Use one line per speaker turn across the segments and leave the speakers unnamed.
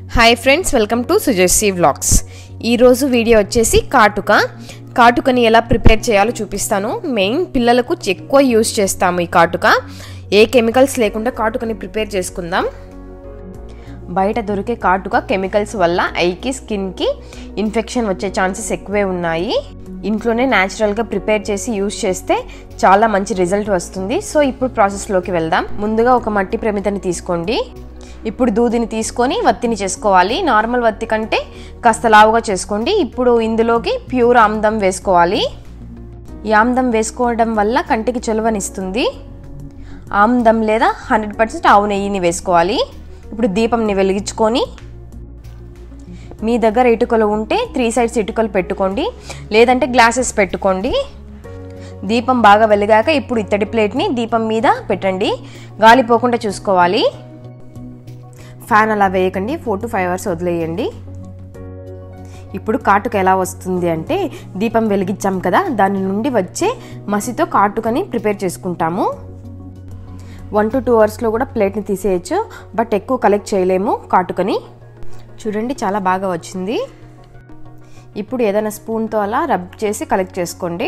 hi friends welcome to సుజస్సి vlogs ఈరోజు video వచ్చేసి కాటుక కాటుకని ఎలా ప్రిపేర్ చేయాలో చూపిస్తాను మెయిన్ పిల్లలకు ఎక్కువ యూస్ చేస్తాము ఈ కాటుక ఏ కెమికల్స్ లేకుండా కాటుకని ప్రిపేర్ చేసుకుందాం బయట దొరికే కాటుక కెమికల్స్ వల్ల ఐకి స్కిన్కి ఇన్ఫెక్షన్ వచ్చే ఛాన్సెస్ ఎక్కువే ఉన్నాయి ఇంట్లోనే న్యాచురల్గా ప్రిపేర్ చేసి యూస్ చేస్తే చాలా మంచి రిజల్ట్ వస్తుంది సో ఇప్పుడు ప్రాసెస్లోకి వెళ్దాం ముందుగా ఒక మట్టి ప్రమిదని తీసుకోండి ఇప్పుడు దూదిని తీసుకొని వత్తిని చేసుకోవాలి నార్మల్ వత్తి కంటే కాస్త లావుగా చేసుకోండి ఇప్పుడు ఇందులోకి ప్యూర్ ఆమ్దం వేసుకోవాలి ఈ ఆమ్దం వేసుకోవడం వల్ల కంటికి చొలవనిస్తుంది ఆమ్దం లేదా హండ్రెడ్ పర్సెంట్ ఆవు నెయ్యిని వేసుకోవాలి ఇప్పుడు దీపంని వెలిగించుకొని మీ దగ్గర ఇటుకలు ఉంటే త్రీ సైడ్స్ ఇటుకలు పెట్టుకోండి లేదంటే గ్లాసెస్ పెట్టుకోండి దీపం బాగా వెలిగాక ఇప్పుడు ఇత్తడి ప్లేట్ని దీపం మీద పెట్టండి గాలి పోకుండా చూసుకోవాలి ఫ్యాన్ అలా వేయకండి ఫోర్ టు ఫైవ్ అవర్స్ వదిలేయండి ఇప్పుడు కాటుక ఎలా వస్తుంది అంటే దీపం వెలిగించాం కదా దాని నుండి వచ్చే మసితో కాటుకని ప్రిపేర్ చేసుకుంటాము వన్ టు టూ అవర్స్లో కూడా ప్లేట్ని తీసేయచ్చు బట్ ఎక్కువ కలెక్ట్ చేయలేము కాటుకని చూడండి చాలా బాగా వచ్చింది ఇప్పుడు ఏదైనా స్పూన్తో అలా రబ్ చేసి కలెక్ట్ చేసుకోండి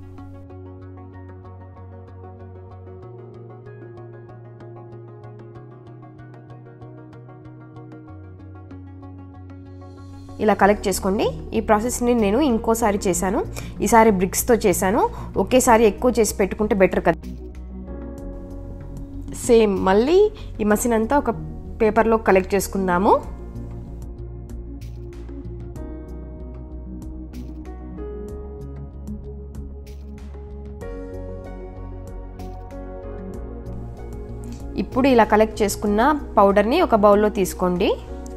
ఇలా కలెక్ట్ చేసుకోండి ఈ ప్రాసెస్ని నేను ఇంకోసారి చేశాను ఈసారి బ్రిక్స్తో చేశాను ఒకేసారి ఎక్కువ చేసి పెట్టుకుంటే బెటర్ కదా సేమ్ మళ్ళీ ఈ మసిన్ అంతా ఒక పేపర్లో కలెక్ట్ చేసుకుందాము ఇప్పుడు ఇలా కలెక్ట్ చేసుకున్న పౌడర్ని ఒక బౌల్లో తీసుకోండి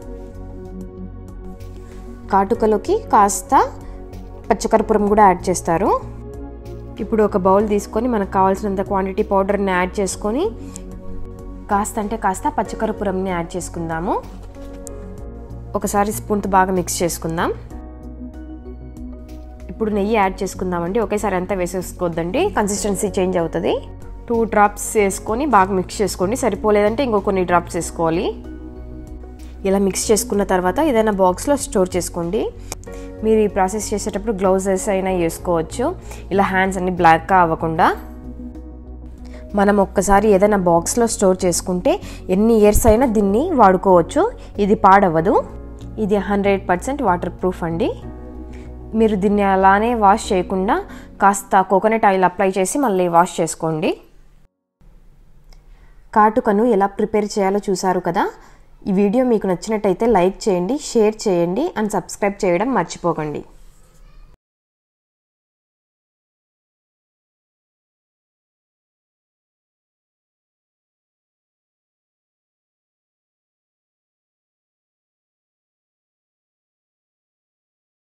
కాటుకలోకి కాస్త పచ్చకర్పూరం కూడా యాడ్ చేస్తారు ఇప్పుడు ఒక బౌల్ తీసుకొని మనకు కావాల్సినంత క్వాంటిటీ పౌడర్ని యాడ్ చేసుకొని కాస్త అంటే కాస్త పచ్చకర్పూరంని యాడ్ చేసుకుందాము ఒకసారి స్పూన్తో బాగా మిక్స్ చేసుకుందాం ఇప్పుడు నెయ్యి యాడ్ చేసుకుందామండి ఒకేసారి అంతా వేసేసుకోవద్దండి కన్సిస్టెన్సీ చేంజ్ అవుతుంది టూ డ్రాప్స్ వేసుకొని బాగా మిక్స్ చేసుకోండి సరిపోలేదంటే ఇంకో కొన్ని డ్రాప్స్ వేసుకోవాలి ఇలా మిక్స్ చేసుకున్న తర్వాత ఏదైనా బాక్స్లో స్టోర్ చేసుకోండి మీరు ఈ ప్రాసెస్ చేసేటప్పుడు గ్లౌజెస్ అయినా వేసుకోవచ్చు ఇలా హ్యాండ్స్ అన్ని బ్లాక్గా అవ్వకుండా మనం ఒక్కసారి ఏదైనా బాక్స్లో స్టోర్ చేసుకుంటే ఎన్ని ఇయర్స్ అయినా దీన్ని వాడుకోవచ్చు ఇది పాడవ్వదు ఇది హండ్రెడ్ పర్సెంట్ వాటర్ ప్రూఫ్ అండి మీరు దీన్ని అలానే వాష్ చేయకుండా కాస్త కోకోనట్ ఆయిల్ అప్లై చేసి మళ్ళీ వాష్ చేసుకోండి కాటుకను ఎలా ప్రిపేర్ చేయాలో చూసారు కదా ఈ వీడియో మీకు నచ్చినట్టయితే లైక్ చేయండి షేర్ చేయండి అండ్ సబ్స్క్రైబ్ చేయడం మర్చిపోకండి